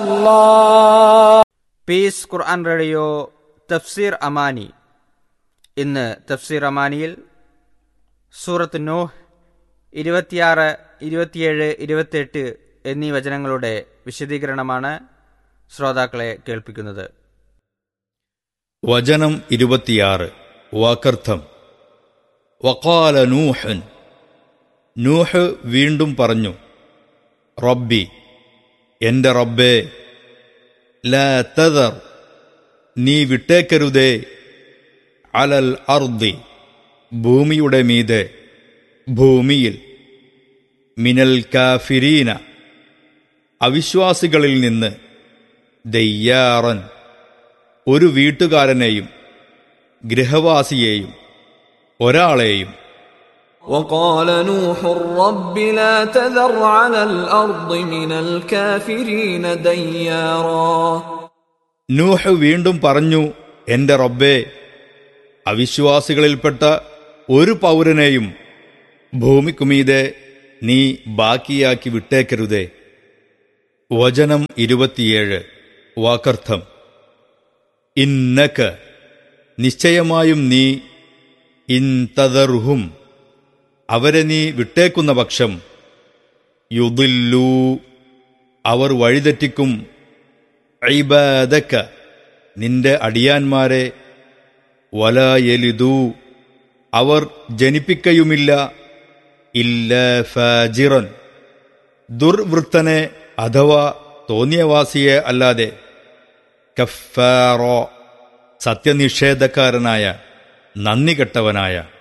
الله piece ഖുർആൻ radio തഫ്സീർ അമാനി ഇന്ന് തഫ്സീർ അമാനിയിൽ സൂറത്ത് നൂഹ് ഇരുപത്തിയാറ് ഇരുപത്തിയേഴ് ഇരുപത്തിയെട്ട് എന്നീ വചനങ്ങളുടെ വിശദീകരണമാണ് ശ്രോതാക്കളെ കേൾപ്പിക്കുന്നത് വചനം ഇരുപത്തിയാറ് വാക്കർത്ഥം വക്കാല നൂഹൻ നൂഹ് വീണ്ടും പറഞ്ഞു റബ്ബി എന്റെ റബ്ബേ ലാ തദർ നീ വിട്ടേക്കരുതേ അലൽ അർദി ഭൂമിയുടെ മീതെ ഭൂമിയിൽ മിനൽ കാഫിരീന അവിശ്വാസികളിൽ നിന്ന് ദയ്യാറൻ ഒരു വീട്ടുകാരനെയും ഗൃഹവാസിയെയും ഒരാളെയും وقال نوح رب لا تذر على الأرض من الكافرين ديارا നൂഹ് വീണ്ടും പറഞ്ഞു എന്റെ റബ്ബേ അവിശ്വാസികളിൽപ്പെട്ട ഒരു പൗരനെയും ഭൂമിക്കുമീതെ നീ ബാക്കിയാക്കി വിട്ടേക്കരുതേ വചനം ഇരുപത്തിയേഴ് വാക്കർത്ഥം ഇന്നക്ക് നിശ്ചയമായും നീ ഇൻതദർഹും അവരെ നീ വിട്ടേക്കുന്ന പക്ഷം യുദില്ലൂ അവർ വഴിതെറ്റിക്കും ഐബാദക്ക നിന്റെ അടിയാന്മാരെ വലയലിതൂ അവർ ജനിപ്പിക്കയുമില്ല ഇല്ല ഫാജിറൻ ദുർവൃത്തനെ അഥവാ തോന്നിയവാസിയെ അല്ലാതെ കഫാറോ സത്യനിഷേധക്കാരനായ നന്ദി കെട്ടവനായ